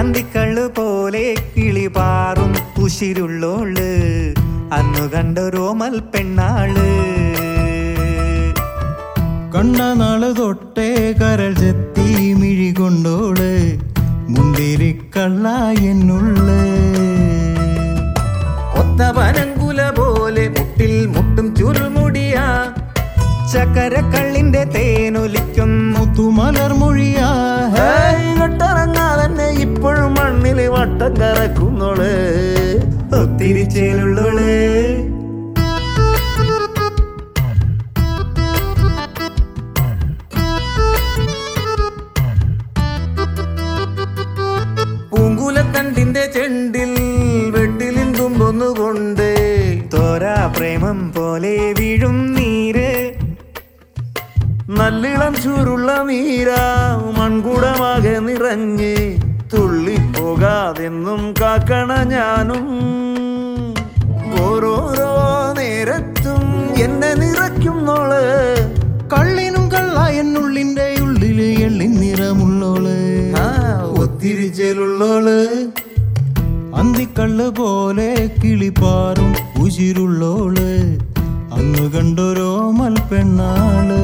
അന്തിക്കള്ളു പോലെ കിളി പാറും ഉശിരുള്ളോള് അന്നു കണ്ടൊരോമൽ പെണ്ണാള് കണ്ട നാള് തൊട്ടേ കരൾ ചെത്തി മിഴി കൊണ്ടോള് മുന്തിരിക്കള്ള എന്നുള്ള് ഒത്ത പനങ്കുല പോലെ മുട്ടിൽ മുട്ടും ചുരുമുടിയാ ചക്കരക്കള്ളിന്റെ തേനൊലിക്കും മുത്തുമലർ മൊഴിയാ ഇങ്ങോട്ടിറങ്ങാതെ ഇപ്പോഴും മണ്ണിൽ വട്ടം കറക്കുന്നോള് ഒത്തിരി ചേലുള്ളോള് പൂങ്കുലത്തണ്ടിന്റെ ചെണ്ടിൽ വെട്ടിലിൻ തുമ്പൊന്നുകൊണ്ട് തോരാ പ്രേമം പോലെ വീഴും നീര് നല്ലിളം ചൂരുള്ള നീര മൺകുടമാകെ നിറഞ്ഞ് തുള്ളിപ്പോകാതെന്നും കാക്കണ ഞാനും ഓരോരോ നേരത്തും എന്നെ നിറയ്ക്കുന്നോള് കള്ളിനും കള്ള എന്നുള്ളിന്റെ ഉള്ളില് എള്ളി നിറമുള്ളോള് ആ ഒത്തിരി ചേലുള്ളോള് അന്തിക്കള്ള് പോലെ കിളിപ്പാറും ഉശിരുള്ളോള് അന്ന് കണ്ടൊരോ മൽപ്പെണ്ണാള്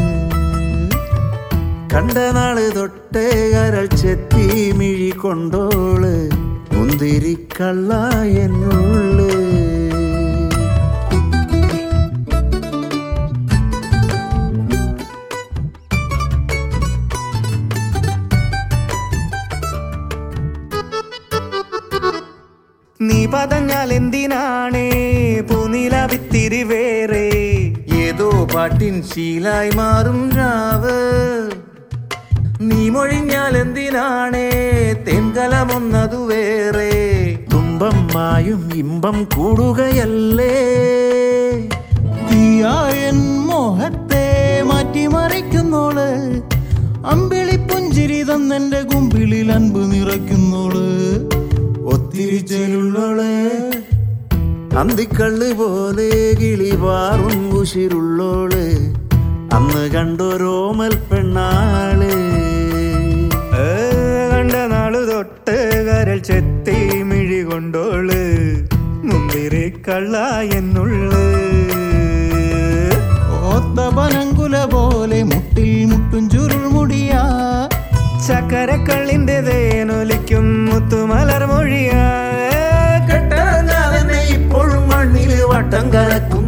കണ്ട നാള് തൊട്ടേ കരൾ ചെത്തി മിഴി കൊണ്ടോള് മുന്തിരിക്കള്ള എന്നുള്ളു നീ പതഞ്ഞാൽ എന്തിനാണ് പൂനില വിത്തിരി വേറെ ഏതോ പാട്ടിൻ ശീലായി മാറും രാവ് നീ മൊഴിഞ്ഞാൽ എന്തിനാണേ തെങ്കലമൊന്നതു വേറെ തുമ്പം മായും ഇമ്പം കൂടുകയല്ലേ തീയായൻ മോഹത്തെ മാറ്റിമറിക്കുന്നോള് അമ്പിളി പുഞ്ചിരി തന്നെന്റെ കുമ്പിളിൽ അൻപ് നിറയ്ക്കുന്നോള് ഒത്തിരി ചേലുള്ളോള് അന്തിക്കള്ള് പോലെ കിളി പാറും ഉശിരുള്ളോള് അന്ന് കണ്ടൊരോമൽ പെണ്ണാള് ഏ, കണ്ട നാളു തൊട്ട് കരൾ ചെത്തി മിഴി കൊണ്ടോള് മുമ്പിരി കള്ള എന്നുള്ളു ഓത്ത പനങ്കുല പോലെ മുട്ടിൽ മുട്ടും ചുരുൾ മുടിയാ ചക്കരക്കള്ളിന്റെ തേനൊലിക്കും മുത്തുമലർ മൊഴിയാ കെട്ടറങ്ങാതെ ഇപ്പോഴും മണ്ണിൽ വട്ടം കറക്കും